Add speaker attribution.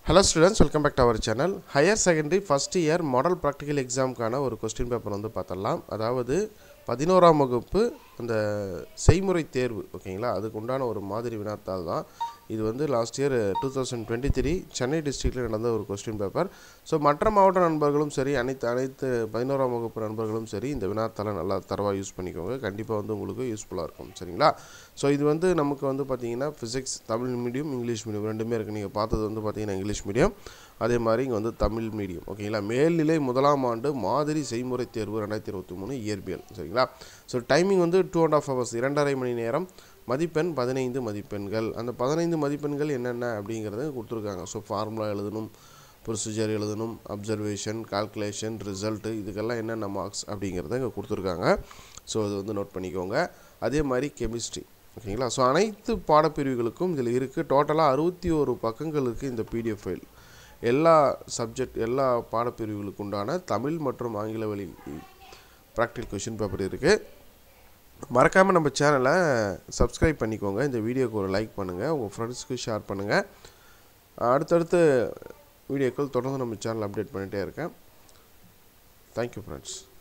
Speaker 1: hello students welcome back to our channel higher secondary first year model practical எக்ஸாமுக்கான ஒரு question paper வந்து பார்த்தரலாம் அதாவது பதினோராம் வகுப்பு அந்த செய்முறை தேர்வு ஓகேங்களா அதுக்கு உண்டான ஒரு மாதிரி வினாத்தாள் தான் இது வந்து last year two thousand twenty three Chennai டிஸ்ட்ரிக்டில் நடந்த ஒரு கொஸ்டின் பேப்பர் ஸோ மற்ற மாவட்ட நண்பர்களும் சரி அனைத்து அனைத்து பதினோராம் வகுப்பு நண்பர்களும் சரி இந்த வினாத்தாளை நல்லா தரவாக யூஸ் பண்ணிக்கோங்க கண்டிப்பாக வந்து உங்களுக்கு யூஸ்ஃபுல்லாக இருக்கும் சரிங்களா ஸோ இது வந்து நமக்கு வந்து பார்த்தீங்கன்னா physics Tamil medium English medium ரெண்டுமே இருக்குது நீங்கள் பார்த்தது வந்து பார்த்தீங்கன்னா இங்கிலீஷ் மீடியம் அதே மாதிரி இங்கே வந்து தமிழ் மீடியம் ஓகேங்களா மேல்நிலை முதலாம் ஆண்டு மாதிரி செய்முறை தேர்வு ரெண்டாயிரத்தி இருபத்தி மூணு இயற்பியல் சரிங்களா ஸோ டைமிங் வந்து டூ அண்ட் ஆஃப் ஹவர்ஸ் இரண்டரை மணி நேரம் மதிப்பெண் பதினைந்து மதிப்பெண்கள் அந்த பதினைந்து மதிப்பெண்கள் என்னென்ன அப்படிங்கிறத கொடுத்துருக்காங்க ஸோ ஃபார்முலா எழுதணும் ப்ரொசீஜர் எழுதணும் அப்சர்வேஷன் கால்குலேஷன் ரிசல்ட்டு இதுக்கெல்லாம் என்னென்ன மார்க்ஸ் அப்படிங்கிறத இங்கே கொடுத்துருக்காங்க ஸோ இது வந்து நோட் பண்ணிக்கோங்க அதே மாதிரி கெமிஸ்ட்ரி ஓகேங்களா ஸோ அனைத்து பாடப்பிரிவுகளுக்கும் இதில் இருக்குது டோட்டலாக அறுபத்தி ஒரு பக்கங்கள் இருக்குது இந்த பிடிஎஃப் ஃபைல் எல்லா சப்ஜெக்ட் எல்லா பாடப்பிரிவுகளுக்கு உண்டான தமிழ் மற்றும் ஆங்கில வழி ப்ராக்டிகல் கொஷின் பேப்பர் இருக்குது மறக்காமல் நம்ம சேனலை சப்ஸ்கிரைப் பண்ணிக்கோங்க இந்த வீடியோக்கு ஒரு லைக் பண்ணுங்கள் உங்கள் ஃப்ரெண்ட்ஸ்க்கு ஷேர் பண்ணுங்கள் அடுத்தடுத்து வீடியோக்கள் தொடர்ந்து நம்ம சேனல் அப்டேட் பண்ணிகிட்டே இருக்கேன் தேங்க்யூ ஃப்ரெண்ட்ஸ்